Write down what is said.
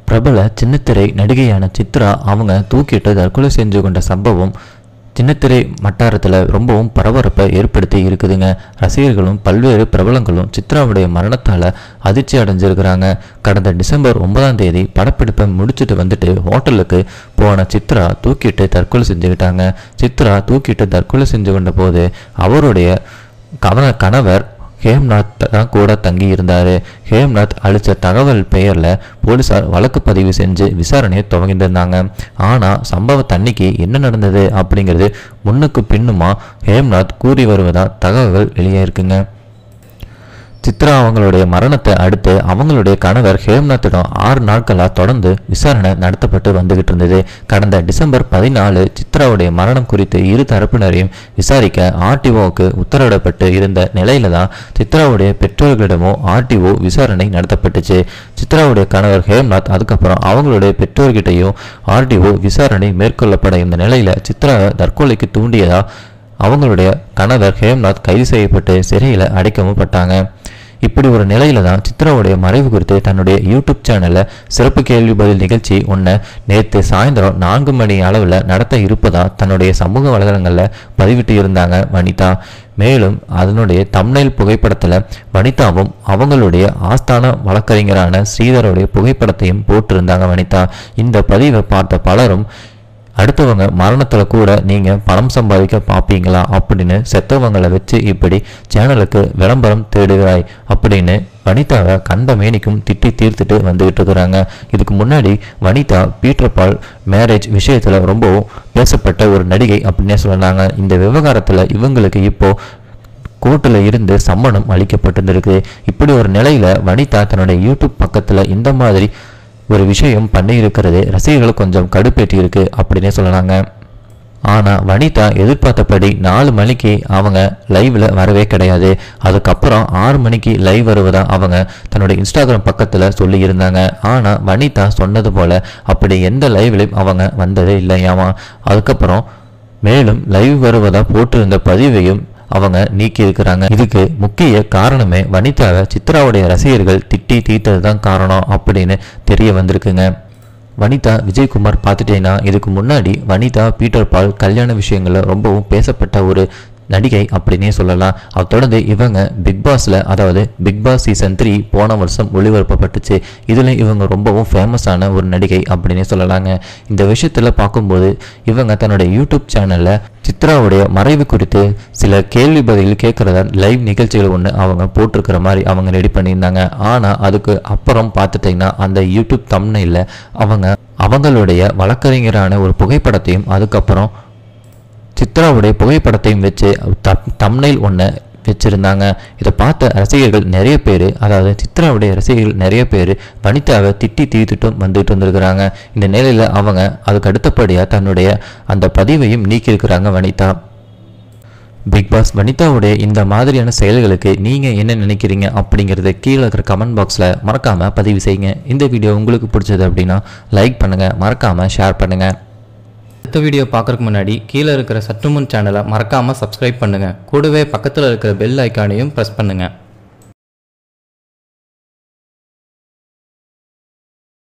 பிரபல சின்னத்திரை நடிகையான சித்ரா அவங்க தூக்கிட்டு தற்கொலை செஞ்சு கொண்ட சம்பவம் சின்னத்திரை வட்டாரத்தில் ரொம்பவும் பரபரப்பை ஏற்படுத்தி இருக்குதுங்க ரசிகர்களும் பல்வேறு பிரபலங்களும் சித்ராவுடைய மரணத்தால் அதிர்ச்சி அடைஞ்சிருக்கிறாங்க கடந்த டிசம்பர் ஒன்பதாம் தேதி படப்பிடிப்பை முடிச்சுட்டு வந்துட்டு ஹோட்டலுக்கு போன சித்ரா தூக்கிட்டு தற்கொலை செஞ்சுக்கிட்டாங்க சித்ரா தூக்கிட்டு தற்கொலை செஞ்சு கொண்ட போது அவருடைய கவன கணவர் ஹேம்நாத் தான் கூட தங்கி இருந்தார் ஹேம்நாத் அளித்த தகவல் பெயரில் போலீசார் வழக்கு பதிவு செஞ்சு விசாரணையை துவங்கியிருந்தாங்க ஆனால் சம்பவத்தன்னைக்கு என்ன நடந்தது அப்படிங்கிறது முன்னுக்கு பின்னுமா ஹேம்நாத் கூறி வருவதா தகவல்கள் வெளியே இருக்குங்க சித்ரா அவங்களுடைய மரணத்தை அடுத்து அவங்களுடைய கணவர் ஹேம்நாத்திடம் ஆறு நாட்களாக தொடர்ந்து விசாரணை நடத்தப்பட்டு வந்துகிட்டு இருந்தது கடந்த டிசம்பர் பதினாலு சித்ராவுடைய மரணம் குறித்து இரு தரப்பினரையும் விசாரிக்க ஆர்டிஓவுக்கு உத்தரவிடப்பட்டு இருந்த நிலையில தான் சித்ராவுடைய பெற்றோர்களிடமும் ஆர்டிஓ விசாரணை நடத்தப்பட்டுச்சு சித்ராவுடைய கணவர் ஹேம்நாத் அதுக்கப்புறம் அவங்களுடைய பெற்றோர்கிட்டையும் ஆர்டிஓ விசாரணை மேற்கொள்ளப்பட இருந்த நிலையில சித்ராவை தற்கொலைக்கு தூண்டியதா அவங்களுடைய கணவர் ஹேம்நாத் கைது செய்யப்பட்டு சிறையில் அடைக்கவும் பட்டாங்க இப்படி ஒரு நிலையில தான் சித்ராவுடைய மறைவு குறித்து தன்னுடைய யூடியூப் சேனலில் சிறப்பு கேள்வி பதில் நிகழ்ச்சி ஒன்று நேற்று சாயந்தரம் நான்கு மணி அளவில் நடத்த இருப்பதா தன்னுடைய சமூக வலைதளங்களில் பதிவிட்டு இருந்தாங்க வனிதா மேலும் அதனுடைய தம்னைல் புகைப்படத்தில் வனிதாவும் அவங்களுடைய ஆஸ்தான வழக்கறிஞரான ஸ்ரீதரோடைய புகைப்படத்தையும் போட்டிருந்தாங்க வனிதா இந்த பதிவை பார்த்த பலரும் அடுத்தவங்க மரணத்தில் கூட நீங்கள் பணம் சம்பாதிக்க பார்ப்பீங்களா அப்படின்னு செத்தவங்களை வச்சு இப்படி சேனலுக்கு விளம்பரம் தேடுகிறாய் அப்படின்னு வனிதாவை கண்ட மேனிக்கும் திட்டி தீர்த்துட்டு வந்துகிட்டு இருக்கிறாங்க இதுக்கு முன்னாடி வனிதா பீட்டர் பால் மேரேஜ் விஷயத்தில் ரொம்பவும் பேசப்பட்ட ஒரு நடிகை அப்படின்னே சொன்னாங்க இந்த விவகாரத்தில் இவங்களுக்கு இப்போ கோர்ட்டில் இருந்து சம்மணம் அளிக்கப்பட்டிருந்திருக்கு இப்படி ஒரு நிலையில் வனிதா தன்னுடைய யூடியூப் பக்கத்தில் இந்த மாதிரி ஒரு விஷயம் பண்ணி இருக்கிறது ரசிகர்கள் கொஞ்சம் கடுப்பேற்றி இருக்கு அப்படின்னே சொல்லலாங்க ஆனால் வனிதா எதிர்பார்த்தபடி நாலு மணிக்கு அவங்க லைவில் வரவே கிடையாது அதுக்கப்புறம் ஆறு மணிக்கு லைவ் வருவதா அவங்க தன்னுடைய இன்ஸ்டாகிராம் பக்கத்தில் சொல்லி இருந்தாங்க ஆனால் வனிதா சொன்னது போல் அப்படி எந்த லைவ்லையும் அவங்க வந்ததே இல்லையாமா அதுக்கப்புறம் மேலும் லைவ் வருவதா போட்டிருந்த பதிவையும் அவங்க நீக்கி இருக்கிறாங்க இதுக்கு முக்கிய காரணமே வனிதாவை சித்ராவுடைய ரசிகர்கள் திட்டி தீர்த்தது தான் காரணம் அப்படின்னு தெரிய வந்திருக்குங்க வனிதா விஜயகுமார் பார்த்துட்டேன்னா இதுக்கு முன்னாடி வனிதா பீட்டர் பால் கல்யாண விஷயங்களில் ரொம்பவும் பேசப்பட்ட ஒரு நடிகை அப்படின்னே சொல்லலாம் அதை தொடர்ந்து இவங்க பிக் பாஸில் அதாவது பிக் பாஸ் சீசன் த்ரீ போன வருஷம் ஒளிபரப்பப்பட்டுச்சு இதில் இவங்க ரொம்பவும் ஃபேமஸான ஒரு நடிகை அப்படின்னே சொல்லலாங்க இந்த விஷயத்தில் பார்க்கும்போது இவங்க தன்னுடைய யூடியூப் சேனலில் சித்ராவுடைய மறைவு குறித்து சில கேள்வி பதில் கேட்குறதா லைவ் நிகழ்ச்சிகள் ஒன்று அவங்க போட்டிருக்கிற மாதிரி அவங்க ரெடி பண்ணியிருந்தாங்க ஆனால் அதுக்கு அப்புறம் பார்த்துட்டிங்கன்னா அந்த யூடியூப் தம்னையில் அவங்க அவங்களுடைய வழக்கறிஞரான ஒரு புகைப்படத்தையும் அதுக்கப்புறம் சித்ராவுடைய புகைப்படத்தையும் வச்சு தம்னைல் ஒன்று வச்சுருந்தாங்க இதை பார்த்த ரசிகர்கள் நிறைய பேர் அதாவது சித்ராவுடைய ரசிகர்கள் நிறைய பேர் வனிதாவை திட்டி தீர்த்துட்டும் வந்துட்டு வந்திருக்கிறாங்க இந்த நிலையில் அவங்க அதுக்கு அடுத்தபடியாக தன்னுடைய அந்த பதிவையும் நீக்கியிருக்கிறாங்க வனிதா பிக் பாஸ் வனிதாவுடைய இந்த மாதிரியான செயல்களுக்கு நீங்கள் என்ன நினைக்கிறீங்க அப்படிங்கிறத கீழே இருக்கிற கமெண்ட் பாக்ஸில் மறக்காமல் பதிவு செய்யுங்க இந்த வீடியோ உங்களுக்கு பிடிச்சது அப்படின்னா லைக் பண்ணுங்கள் மறக்காமல் ஷேர் பண்ணுங்கள் அடுத்த வீடியோ பார்க்கறதுக்கு முன்னாடி கீழே இருக்கிற சற்றுமுன் சேனலை மறக்காமல் சப்ஸ்கிரைப் பண்ணுங்கள் கூடவே பக்கத்தில் இருக்கிற பெல் ஐக்கானையும் ப்ரெஸ் பண்ணுங்கள்